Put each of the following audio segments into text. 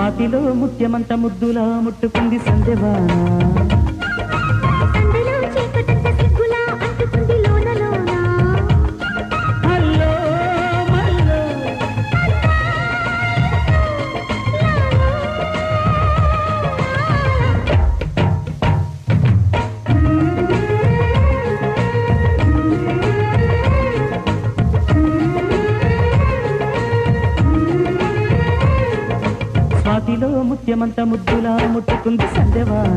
స్వాతిలో ముత్యమంత ముద్దులా ముట్టుకుంది సంధ్యవాన సందులో చీకటంత సిగ్గులా అంటుకుంది లోన లోన హల్లో మల్లో స్వాతిలో ముత్యమంత ముద్దులా ముట్టుకుంది సంధ్యవాన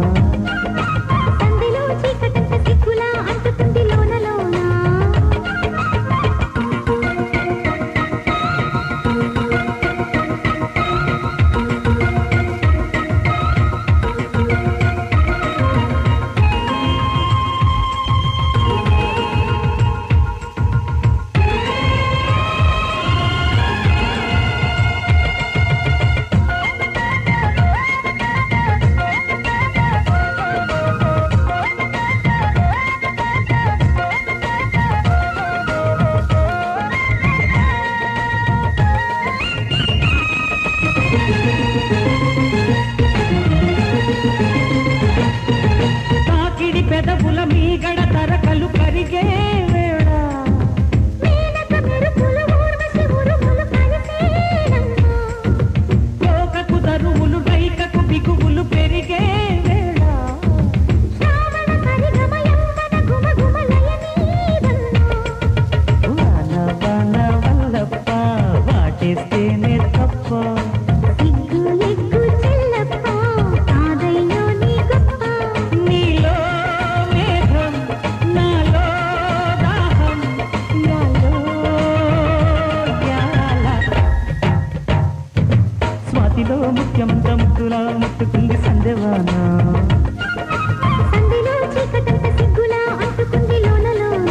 సందులో చీకటంత సిగ్గులా అంటుకుంది లోన లోన తాకిడి పెదవుల మీగడ తరకలు కరిగే వేళ మేనక మెరుపులు ఊర్వశి ఉరుములు కలిసేనమ్మా కోకకు దరువులు రైకకు బిగువులు పెరిగే వేళ శ్రావణ పరిగమ యవ్వన గుమ గుమ లయనీదమ్మా వాన వాన వల్లప్ప వాటేస్తేనే తప్ప సిగ్గు ఎగ్గు చెల్లప్ప కాదయ్యో నీ గొప్ప నీలో మేఘం నాలో దాహం నాలో జ్ఞాల స్వాతిలో ముఖ్యమంత ముద్దులా ముట్టుకుంది సందేవాన సందిలో చీకటంత సిగ్గులా అంటుకుంది లోన లోన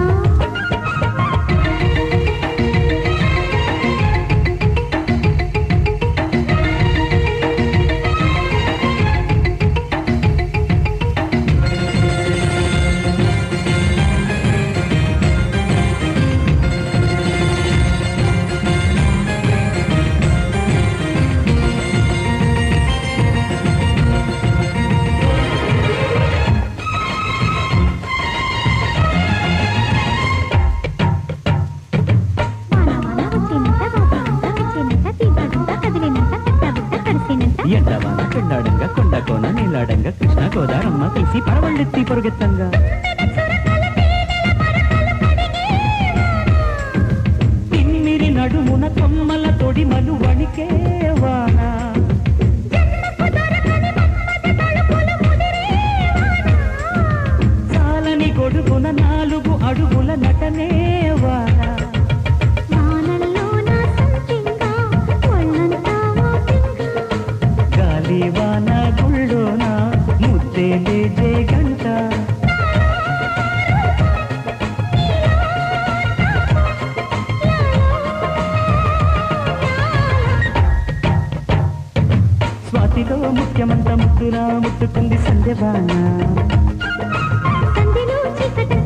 వాన వాన వచ్చినంత వాతానంత వచ్చినంత తీగడంత కదిలినంత కట్టబుట్ట కడిసినంత ఎండవాన పెండాడంగా కొండ కోన నీలాడంగా కృష్ణ గోదారమ్మ కలిసి పరవళ్ళెత్తి పొరుగెత్తంగా తిమ్మిరి నడుమున కొమ్మల తొడిమలు వణికే వాన చాలని గొడుగున నాలుగు అడుగుల నటనే వాన వానల్లోన సంపింగా ఒళ్ళంతా ఓపింగా గాలి వాన గుళ్ళోన ముద్దే లేజే గంట స్వాతిలో ముఖ్యమంత ముద్దులా ముట్టుకుంది సంధ్యవాన సందిలో చీకటంత